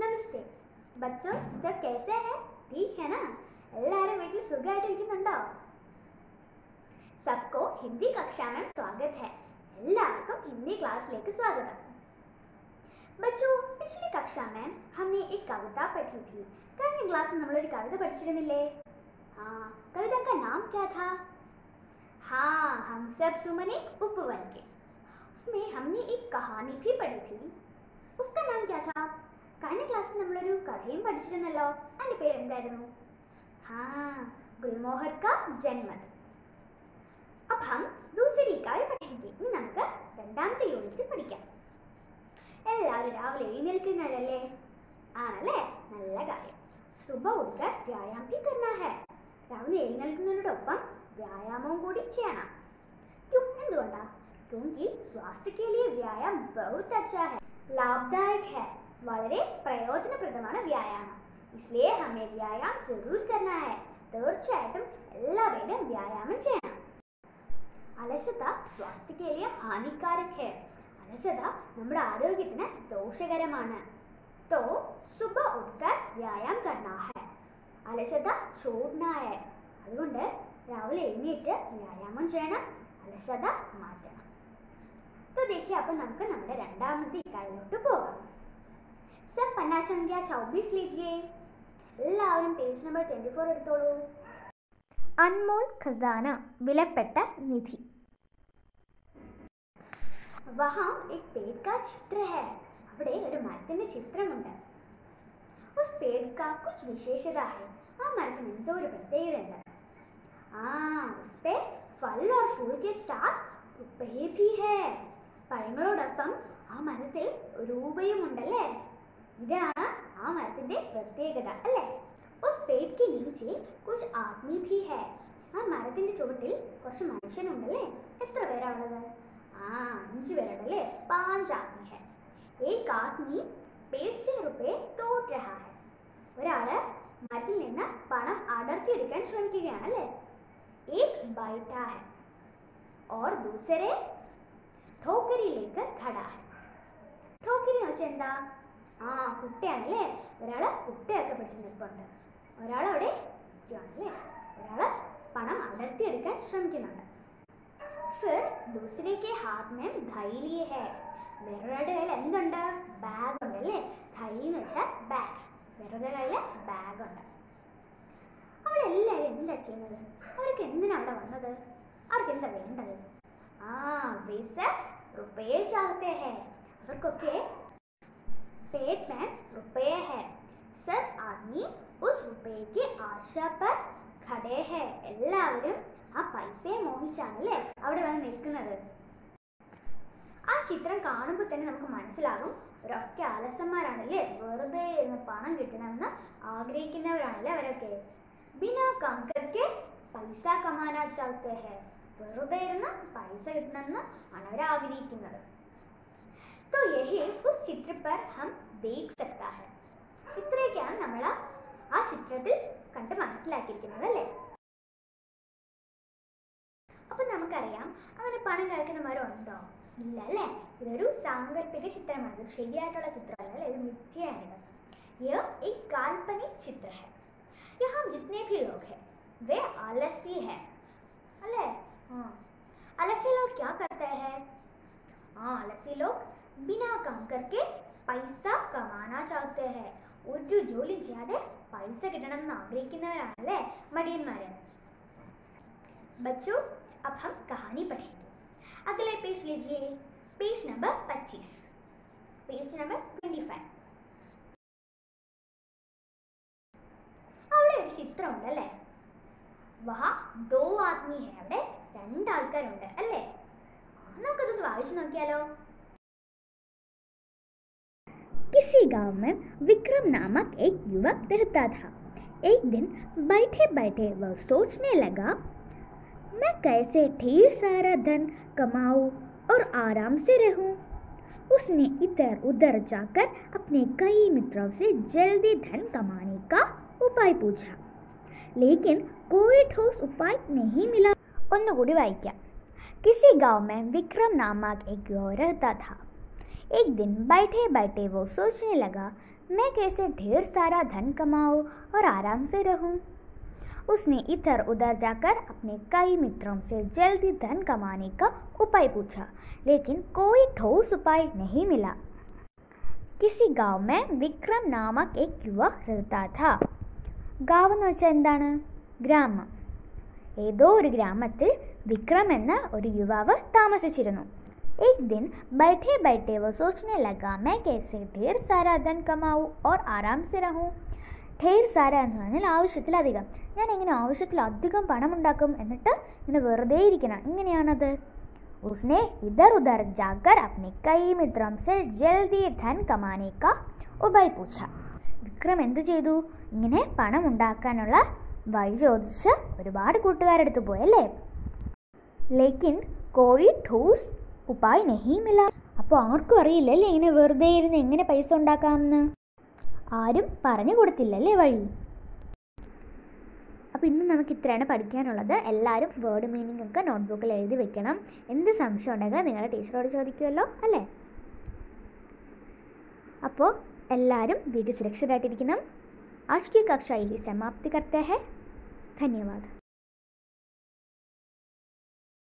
നമസ്തേ ബച്ചോ सब कैसे हैं ठीक है ना എല്ലാവരും വീട്ടിൽ സുഖമായിട്ടിരിക്കുന്നുണ്ടോ सबको हिंदी कक्षा में स्वागत है എല്ലാവർക്കും ഹിന്ദി ക്ലാസ്സിലേക്ക് സ്വാഗതം बच्चों पिछली कक्षा में हमने एक कविता पढ़ी थी കഴിഞ്ഞ ക്ലാസ്സിൽ നമ്മൾ ഒരു കവിത പഠിച്ചിരുന്നില്ലേ ആ कविता का नाम क्या था हाँ हम सब सुमन एक उपवन के उसमें हमने एक कहानी भी पढ़ी थी उसका नाम क्या था കഴിഞ്ഞ ക്ലാസ്സിൽ നമ്മളൊരു കഥയും പഠിച്ചിരുന്നല്ലോ അതിന്റെ പേരെന്തായിരുന്നു ഹാ ഗുൽമോഹർ കാ ജന്മദിൻ अब हम दूसरी इकाई पढ़ेंगे ഇനി നമുക്ക് രണ്ടാമത്തെ യൂണിറ്റ് പഠിക്കാം എല്ലാവരും രാവിലെ എഴുന്നേൽക്കുന്നവരല്ലേ ആണല്ലേ നല്ല കാര്യം സുബ ഉঠकर വ്യായാമം भी करना है രാവിലെ എഴുന്നേൽക്കുന്നതിനോടൊപ്പം വ്യായാമവും കൂടി ചെയ്യണം क्यों എന്തുകൊണ്ടാ क्योंकि स्वास्थ्य के लिए व्यायाम बहुत अच्छा है लाभदायक है വളരെ പ്രയോജനപ്രദമാണ് വ്യായാമം इसलिए हमें व्यायाम जरूर करना है തീർച്ചയായിട്ടും എല്ലാവരും വ്യായാമം ചെയ്യണം അലസത സ്വാസ്ഥ്യക്ക് വലിയ ഹാനികാരക് ഹെ അലസത നമ്മുടെ ആരോഗ്യത്തിന് ദോഷകരമാണ് तो सुबह उठकर വ്യായാം करना है അലസത छोड़ना है അതുകൊണ്ട് രാവിലെ എഴുന്നേറ്റ് വ്യായാമം ചെയ്യണം അലസത മാറ്റണം तो देखिए അപ്പം നമുക്ക് നമ്മുടെ രണ്ടാമത്തെ ഇക്കായിലോട്ട് പോകാം സർ പന്നാ സംഖ്യ ചൗബീസ് लीजिए എല്ലാവരും പേജ് നമ്പർ ട്വൻറ്റി ഫോർ എടുത്തോളൂ അൻമോൾ ഖസാന വിലപ്പെട്ട നിധി വഹാ एक पेड़ का चित्र है അവിടെ ഒരു മരത്തിന്റെ ചിത്രമുണ്ട് उस पेड़ का कुछ विशेषता है ആ മരത്തിന് എന്തോ ഒരു പ്രത്യേകതയുണ്ട് ആ उसपे फल और फूल के साथ रुपये भी है പഴങ്ങളോടൊപ്പം ആ മരത്തിൽ രൂപയും ഉണ്ടല്ലേ ഇതാണ് ആ മരത്തിന്റെ പ്രത്യേകത അല്ലേ उस पेड़ के नीचे कुछ आदमी भी है ആ മരത്തിന്റെ ചുവട്ടിൽ കുറച്ച് മനുഷ്യനുണ്ടല്ലേ എത്ര പേരാ ഉള്ളത് ആ അഞ്ച് പേരുണ്ടല്ലേ പാഞ്ച് ആദ്മി ഹെ एक आदमी पेड़ से रुपए तोड़ रहा है ഒരാള് മരത്തിൽ നിന്ന് പണം അടർത്തിയെടുക്കാൻ ശ്രമിക്കുകയാണ് അല്ലേ एक बैठा है और दूसरे ठोकरिയിലേക്ക് खड़ा है ठोकരി എന്ന് വെച്ചാൽ എന്താ ആ കുട്ടയാണല്ലേ ഒരാള് കുട്ടയൊക്കെ പിടിച്ച് നിൽപ്പുണ്ട് ഒരാൾ അവിടെ ഇരിക്കുകയാണല്ലേ ഒരാള് പണം അടർത്തിയെടുക്കാൻ ശ്രമിക്കുന്നുണ്ട് फिर दूसरे के हाथ में धैली है വേറൊരാളുടെ കയ്യിൽ എന്തുണ്ട് ബാഗ് ഉണ്ട് അല്ലേ ധൈലി എന്ന് വെച്ചാൽ ബാഗ് വേറൊരു കയ്യിൽ ബാഗ് ഉണ്ട് അവിടെ എല്ലാവരും എന്താ ചെയ്യുന്നത് അവർക്ക് എന്തിനാ അവിടെ വന്നത് അവർക്ക് എന്താ വേണ്ടത് ആ വിസ റുപ്പയെ ചാഹത്തെ ഹെ അവർക്കൊക്കെ पेट में रुपये है सब आदमी उस रुपये की आशा पर खड़े हैं എല്ലാവരും ആ പൈസയെ മോഹിച്ചാണല്ലേ അവിടെ വന്ന് നിൽക്കുന്നത് ആ ചിത്രം കാണുമ്പോൾ തന്നെ നമുക്ക് മനസ്സിലാകും ഒരൊക്കെ അലസന്മാരാണല്ലേ വെറുതെ ഇരുന്ന് പണം കിട്ടണമെന്ന് ആഗ്രഹിക്കുന്നവരാണല്ലേ അവരൊക്കെ ബിനാ കങ്കർക്ക് പൈസ കമാനാ ചാഹത്തെ ഹെ വെറുതെ ഇരുന്ന് പൈസ കിട്ടണമെന്ന് ആണ് അവർ ആഗ്രഹിക്കുന്നത് तो यही उस चित्र पर हम देख सकता है ഇത്രയൊക്കെയാണ് നമ്മൾ ആ ചിത്രത്തിൽ കണ്ട് മനസ്സിലാക്കിയിരിക്കുന്നത് അല്ലേ അപ്പൊ നമുക്കറിയാം അങ്ങനെ പണം കഴിക്കുന്നവരുണ്ടോ ഇല്ല അല്ലേ ഇതൊരു സാങ്കല്പിക ചിത്രമാണ് ഇത് ശരിയായിട്ടുള്ള ചിത്രമല്ല അല്ലേ ഇത് മിഥ്യയാണ് यह एक काल्पनिक चित्र है यहाँ जितने भी लोग हैं वे आलसी है अले हाँ आलसी लोग क्या करते हैं हाँ आलसी लोग बिना काम करके പൈസ കമാനാ ചാഹത്തെ ഹെ ഒരു ജോലി ചെയ്യാതെ പൈസ കിട്ടണം എന്ന് ആഗ്രഹിക്കുന്നവരാണല്ലേ മടിയന്മാര് बच्चों अब हम कहानी पढ़ेंगे अगले पेज लीजिए पेज नंबर 25 पेज नंबर 25 അവിടെ ഒരു ചിത്രം ഉണ്ട് അല്ലേ വഹാ ദോ ആദ്മി ഹെ അവിടെ രണ്ടാൾക്കാരുണ്ട് അല്ലേ നമുക്കതൊന്ന് വായിച്ചു നോക്കിയാലോ किसी गांव में विक्रम नामक एक युवक रहता था एक दिन बैठे बैठे वह सोचने लगा मैं कैसे ढेर सारा धन कमाऊं और आराम से रहूं उसने इधर उधर जाकर अपने कई मित्रों से जल्दी धन कमाने का उपाय पूछा लेकिन कोई ठोस उपाय नहीं मिला ഒന്നുകൂടി വായിക്കാം किसी गांव में विक्रम नामक एक युवक रहता था एक दिन बैठे बैठे वो सोचने लगा मैं कैसे ढेर सारा धन कमाऊं और आराम से रहूं उसने इधर उधर जाकर अपने कई मित्रों से जल्दी धन कमाने का उपाय पूछा लेकिन कोई ठोस उपाय नहीं मिला किसी गांव में विक्रम नामक एक युवक रहता था ഗാവ് എന്ന് വെച്ചാൽ എന്താണ് ഗ്രാമം ഏതോ ഒരു ഗ്രാമത്തിൽ വിക്രം എന്ന ഒരു യുവാവ് താമസിച്ചിരുന്നു एक दिन बैठे बैठे वो सोचने लगा मैं कैसे ढेर सारा धन कमाऊं और आराम से रहूं ढेर സാര എന്ന് പറഞ്ഞാൽ ആവശ്യത്തിലധികം ഞാൻ എങ്ങനെ ആവശ്യത്തിലധികം പണം ഉണ്ടാക്കും എന്നിട്ട് ഇങ്ങനെ വെറുതെ ഇരിക്കണം എങ്ങനെയാണത് उसने इधर उधर जाकर अपने कई मित्रों से जल्दी धन कमाने का उपाय पूछा വിക്രം എന്ത് ചെയ്തു ഇങ്ങനെ പണം ഉണ്ടാക്കാനുള്ള വഴി ചോദിച്ച് ഒരുപാട് കൂട്ടുകാരെടുത്ത് പോയല്ലേ ലേക്കിൻ കോയി ठोस ഉപായ് നെഹി മില അപ്പോൾ ആർക്കും അറിയില്ലല്ലേ ഇങ്ങനെ വെറുതെ ഇരുന്ന് എങ്ങനെ പൈസ ഉണ്ടാക്കാമെന്ന് ആരും പറഞ്ഞു കൊടുത്തില്ലല്ലേ വഴി അപ്പോൾ ഇന്ന് നമുക്ക് ഇത്രയാണ് പഠിക്കാനുള്ളത് എല്ലാവരും വേർഡ് മീനിങ് ഒക്കെ നോട്ട്ബുക്കിൽ എഴുതി വെക്കണം എന്ത് സംശയം ഉണ്ടെങ്കിൽ നിങ്ങളുടെ ടീച്ചറോട് ചോദിക്കുമല്ലോ അല്ലേ അപ്പോൾ എല്ലാവരും വീട്ടിൽ സുരക്ഷിതരായിട്ടിരിക്കണം आज की कक्षा यही समाप्ति करते हैं धन्यवाद